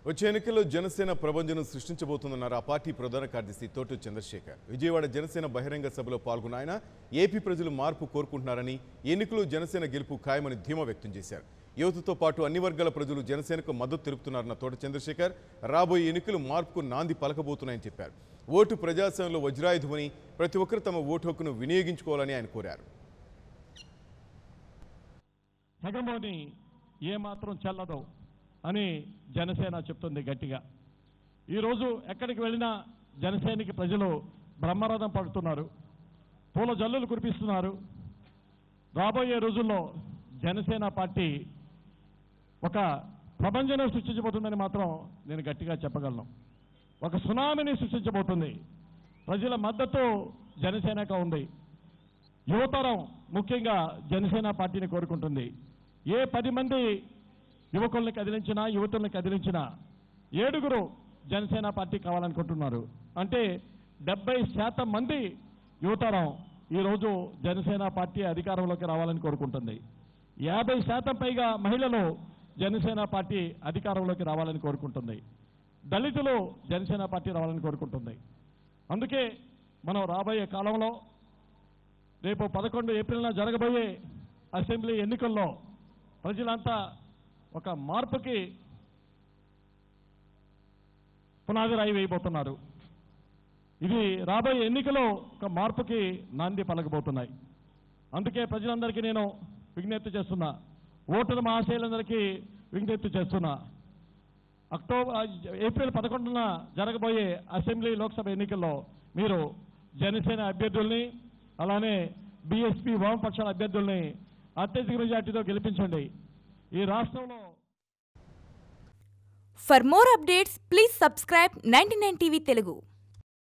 వచ్చే ఎన్నికల్లో జనసేన ప్రభంజనం సృష్టించబోతుందన్నారు ఆ పార్టీ ప్రధాన కార్యదర్శి తోట చంద్రశేఖర్ విజయవాడ జనసేన బహిరంగ సభలో పాల్గొన్న ఆయన ఏపీ ప్రజలు మార్పు కోరుకుంటున్నారని ఎన్నికలు జనసేన గెలుపు ఖాయమని ధీమా వ్యక్తం చేశారు యువతతో పాటు అన్ని వర్గాల ప్రజలు జనసేనకు మద్దతు తెలుపుతున్నారన్న తోట చంద్రశేఖర్ రాబోయే ఎన్నికలు మార్పుకు నాంది పలకబోతున్నాయని చెప్పారు ఓటు ప్రజాస్వామ్యంలో వజ్రాయుధమని ప్రతి ఒక్కరు తమ ఓటు హక్కును వినియోగించుకోవాలని ఆయన కోరారు హెగమోని ఏమాత్రం చెల్లదు అని జనసేన చెప్తుంది గట్టిగా ఈరోజు ఎక్కడికి వెళ్ళినా జనసేనకి ప్రజలు బ్రహ్మరథం పడుతున్నారు పూల జల్లులు కురిపిస్తున్నారు రాబోయే రోజుల్లో జనసేన పార్టీ ఒక ప్రపంచం సృష్టించబోతుందని మాత్రం నేను గట్టిగా చెప్పగలను ఒక సునామీని సృష్టించబోతుంది ప్రజల మద్దతు జనసేనకు ఉంది యువతరం ముఖ్యంగా జనసేన పార్టీని కోరుకుంటుంది ఏ పది మంది యువకుల్ని కదిలించినా యువతుల్ని కదిలించినా ఏడుగురు జనసేన పార్టీ కావాలనుకుంటున్నారు అంటే డెబ్బై శాతం మంది యువతరం ఈరోజు జనసేన పార్టీ అధికారంలోకి రావాలని కోరుకుంటుంది యాభై శాతం పైగా మహిళలు జనసేన పార్టీ అధికారంలోకి రావాలని కోరుకుంటుంది దళితులు జనసేన పార్టీ రావాలని కోరుకుంటుంది అందుకే మనం రాబోయే కాలంలో రేపు పదకొండు ఏప్రిల్న జరగబోయే అసెంబ్లీ ఎన్నికల్లో ప్రజలంతా ఒక మార్పుకి పునాది రాయి వేయబోతున్నారు ఇది రాబోయే ఎన్నికలో ఒక మార్పుకి నాంది పలకబోతున్నాయి అందుకే ప్రజలందరికీ నేను విజ్ఞప్తి చేస్తున్నా ఓటరు మహాశయులందరికీ విజ్ఞప్తి చేస్తున్నా అక్టోబర్ ఏప్రిల్ పదకొండున జరగబోయే అసెంబ్లీ లోక్సభ ఎన్నికల్లో మీరు జనసేన అభ్యర్థుల్ని అలానే బీఎస్పీ వామపక్షాల అభ్యర్థుల్ని అత్యధిక మెజార్టీతో గెలిపించండి ఈ రాష్ట్రంలో For more updates, please subscribe 99 TV Telugu.